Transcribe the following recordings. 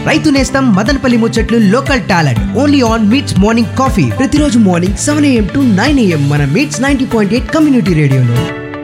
రైతు నేస్తం మదనపల్లి ముచ్చట్లు local talent only on meets morning coffee ప్రతిరోజు morning seven A M to nine A M మన meets ninety point eight community రేడియోలో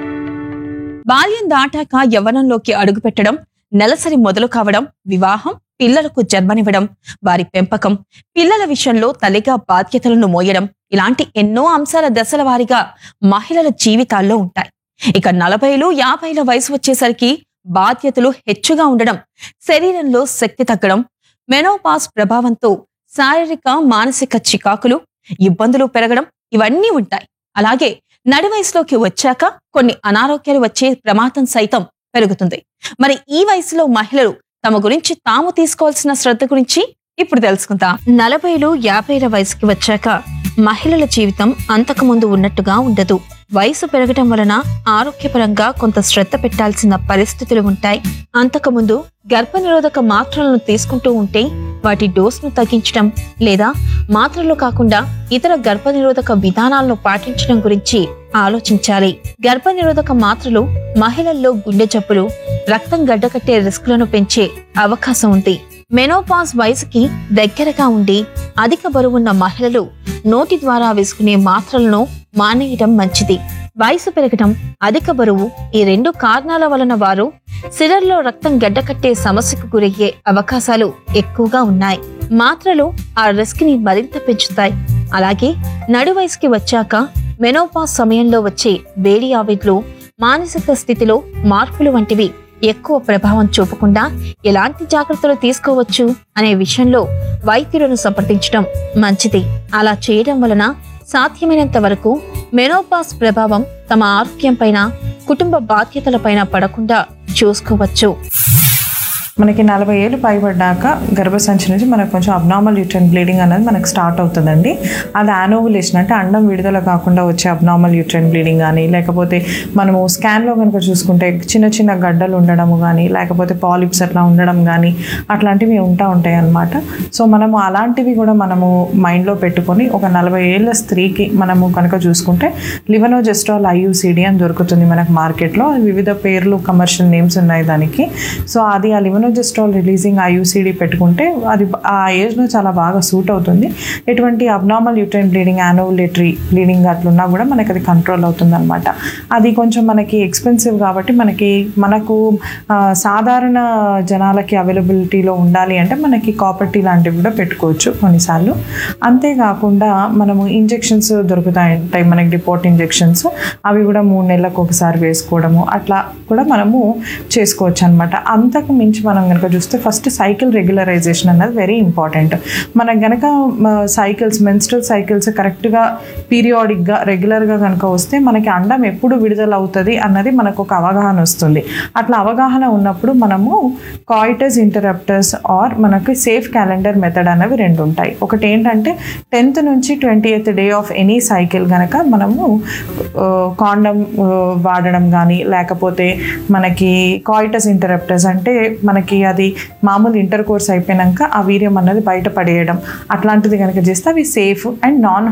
బాల్యం దాటాక యవ్వనంలోకి అడుగుపెట్టడం నెలసరి మొదలు కావడం వివాహం పిల్లలకు జన్మనివ్వడం వారి పెంపకం పిల్లల విషయంలో తల్లిగా బాధ్యతలను మోయడం ఇలాంటి ఎన్నో అంశాల దశల వారీగా మహిళల జీవితాల్లో ఉంటాయి ఇక నలభైలు యాభైల వయసు వచ్చేసరికి బాధ్యతలు హెచ్చుగా ఉండడం శరీరంలో శక్తి తగ్గడం మెనోపాస్ ప్రభావంతో శారీరక మానసిక చికాకులు ఇబ్బందులు పెరగడం ఇవన్నీ ఉంటాయి అలాగే నడి వయసులోకి వచ్చాక కొన్ని అనారోగ్యాలు వచ్చే ప్రమాదం సైతం పెరుగుతుంది మరి ఈ వయసులో మహిళలు తమ గురించి తాము తీసుకోవాల్సిన శ్రద్ధ గురించి ఇప్పుడు తెలుసుకుందాం నలభైలు యాభైల వయసుకి వచ్చాక మహిళల జీవితం అంతకుముందు ఉన్నట్టుగా ఉండదు వయసు పెరగటం వలన ఆరోగ్యపరంగా కొంత శ్రద్ధ పెట్టాల్సిన పరిస్థితులు ఉంటాయి అంతకుముందు గర్భనిరోధక మాత్రలను తీసుకుంటూ ఉంటే వాటి డోస్ను తగ్గించడం లేదా మాత్రలు కాకుండా ఇతర గర్భనిరోధక విధానాలను పాటించడం గురించి ఆలోచించాలి గర్భనిరోధక మాత్రలు మహిళల్లో గుండె జబ్బులు రక్తం గడ్డకట్టే రిస్కులను పెంచే అవకాశం ఉంది మెనోపాస్ వయసుకి దగ్గరగా ఉండి అధిక బరువున్న మహిళలు నోటి ద్వారా వేసుకునే మాత్రలను మానేయడం మంచిది వయసు పెరగడం అధిక బరువు ఈ రెండు కారణాల వలన వారు సిరల్లో రక్తం గడ్డకట్టే సమస్యకు గురయ్యే అవకాశాలు ఎక్కువగా ఉన్నాయి మాత్రలు ఆ రిస్క్ ని మరింత పెంచుతాయి అలాగే నడు వయసుకి వచ్చాక మెనోపాస్ సమయంలో వచ్చే వేడి ఆవిడ్లు మానసిక స్థితిలో మార్పులు వంటివి ఎక్కువ ప్రభావం చూపకుండా ఎలాంటి జాగ్రత్తలు తీసుకోవచ్చు అనే విషయంలో వైద్యులను సంప్రదించడం మంచిది అలా చేయడం వలన సాధ్యమైనంత వరకు మెనోపాస్ ప్రభావం తమ ఆరోగ్యంపైన కుటుంబ బాధ్యతలపైన పడకుండా చూసుకోవచ్చు మనకి నలభై ఏళ్ళు పైబడ్డాక గర్భసంచి నుంచి మనకు కొంచెం అబ్నార్మల్ యూట్రన్ బ్లీడింగ్ అనేది మనకు స్టార్ట్ అవుతుందండి అది యానోవులేషన్ అంటే అండం విడుదల కాకుండా వచ్చే అబ్నార్మల్ యూట్రన్ బ్లీడింగ్ కానీ లేకపోతే మనము స్కాన్లో కనుక చూసుకుంటే చిన్న చిన్న గడ్డలు ఉండడము కానీ లేకపోతే పాలిప్స్ అట్లా ఉండడం కానీ అట్లాంటివి ఉంటా ఉంటాయి అన్నమాట సో మనము అలాంటివి కూడా మనము మైండ్లో పెట్టుకొని ఒక నలభై ఏళ్ళ స్త్రీకి మనము కనుక చూసుకుంటే లివనోజెస్ట్రాల్ ఐయుసిడి అని దొరుకుతుంది మనకు మార్కెట్లో వివిధ పేర్లు కమర్షియల్ నేమ్స్ ఉన్నాయి దానికి సో అది ఆ లివనోజెస్ట్రాల్ రిలీజింగ్ ఐయుసిడి పెట్టుకుంటే అది ఆ ఏజ్లో చాలా బాగా సూట్ అవుతుంది ఎటువంటి abnormal uterine bleeding anovulatory bleeding అట్లున్నా కూడా మనకి అది కంట్రోల్ అవుతుంది అనమాట అది కొంచెం మనకి ఎక్స్పెన్సివ్ కాబట్టి మనకి మనకు ఆ, సాధారణ జనాలకి అవైలబిలిటీలో ఉండాలి అంటే మనకి కాపర్టీ లాంటివి కూడా పెట్టుకోవచ్చు కొన్నిసార్లు అంతేకాకుండా మనము ఇంజెక్షన్స్ దొరుకుతాయి ఉంటాయి మనకి డిపోర్ట్ ఇంజెక్షన్స్ అవి కూడా మూడు నెలలకు ఒకసారి వేసుకోవడము అట్లా కూడా మనము చేసుకోవచ్చు అనమాట అంతకు మించి మనం కనుక చూస్తే ఫస్ట్ సైకిల్ రెగ్యులరైజేషన్ అన్నది వెరీ ఇంపార్టెంట్ మనకు గనక సైకిల్స్ మెన్స్ట్రల్ సైకిల్స్ కరెక్ట్గా పీరియాడిక్గా రెగ్యులర్గా కనుక వస్తే మనకి అండం ఎప్పుడు విడుదల అవుతుంది అన్నది మనకు ఒక అవగాహన వస్తుంది అట్లా అవగాహన ఉన్నప్పుడు మనము కాయిటస్ ఇంటరప్టర్స్ ఆర్ మనకి సేఫ్ క్యాలెండర్ మెథడ్ అనేవి రెండు ఉంటాయి ఒకటి ఏంటంటే టెన్త్ నుంచి twenty eighth day of any cycle కనుక మనము కాండం వాడడం కానీ లేకపోతే మనకి కాయిటస్ ఇంటరప్టర్స్ అంటే మనకి అది మామూలు ఇంటర్ కోర్స్ అయిపోయినాక ఆ వీర్యం అన్నది బయట పడేయడం అట్లాంటిది కనుక చేస్తే అవి సేఫ్ అండ్ నాన్